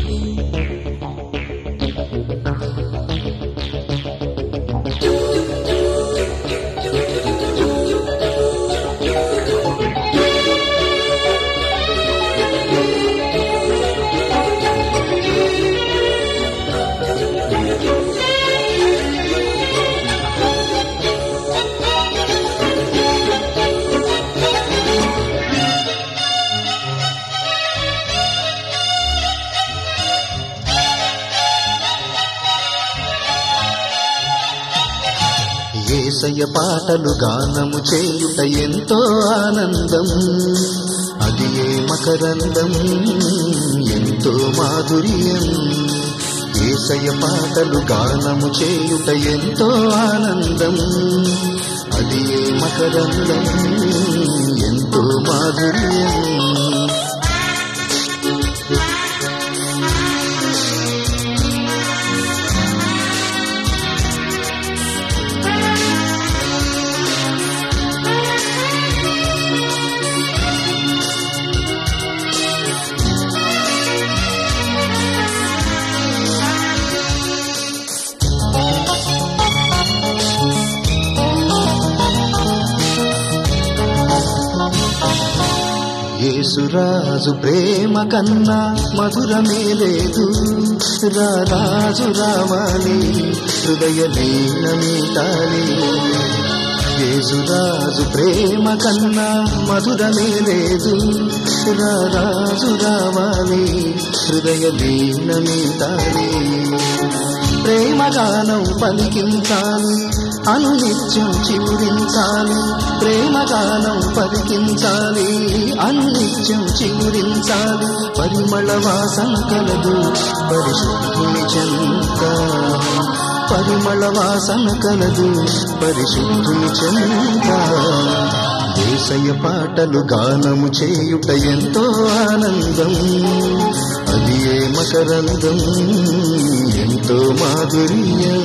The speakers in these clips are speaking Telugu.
ఏసయ్య పాటలు గానము చేయుట ఎంతో ఆనందం అది ఏ మకరందం ఎంతో మాధుర్యం ఏసయ్య పాటలు గానము చేయుట ఎంతో ఆనందం అది ఏ మకరందం ఎంతో మాధుర్యం యేసురాజు ప్రేమ కన్నా మధురమే లేదు రా రాజు రావాలి హృదయ నీలమీటాలి యేసురాజు ప్రేమ కన్నా మధురమే లేదు రా రాజు రావాలి హృదయ నీలమీటాలి ప్రేమగానం పలికించాలి అనునిత్యం చివురించాలి ప్రేమగానం పలికించాలి అనునిత్యం చివురించాలి పరిమళ వాసన కలదు పరిశుద్ధుని చెంత పరిమళ వాసన కలదు పరిశుద్ధుని చెంత దేశయ పాటలు గానము చేయుట ఎంతో ఆనందం అది ఏ మకరందం ఎంతో మాధుర్యం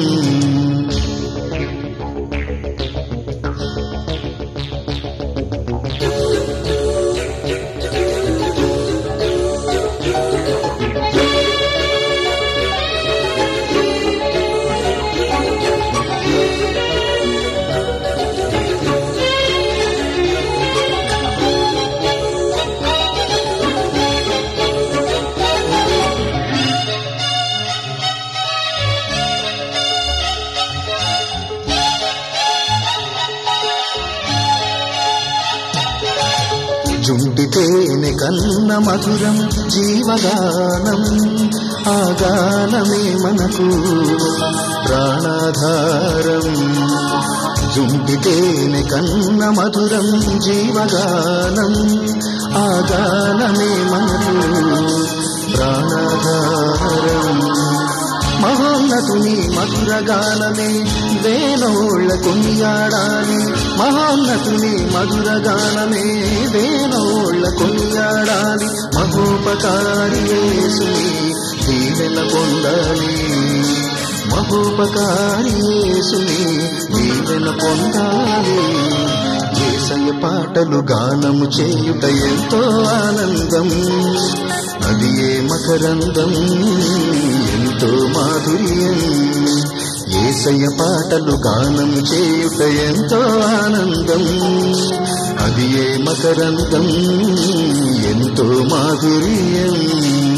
జుంటితేనె కన్న మధురం జీవగానం ఆ గానమే మనకు ప్రాణాధారం జుంటితేనె కన్న మధురం జీవగానం ఆ గానమే మనకు ప్రాణాధారం మహోన్నతుని మధుర గానమే వేణోళ్ళ కొనియాడాలి మహోన్నతుని మధుర గానమే వేణోళ్ళ కొనియాడాలి మహోపకారి యేసుని దీవెన పొందాలి మహోపకారి యేసుని దీవెన పొందాలి ఏసయ్య పాటలు గానము చేయుట ఎంతో ఆనందం అది ఏ మకరందం ఎంతో మాధుర్యం ఏసయ్య పాటలు గానం చేయుట ఎంతో ఆనందం అది ఏ మకరందం ఎంతో మాధుర్యం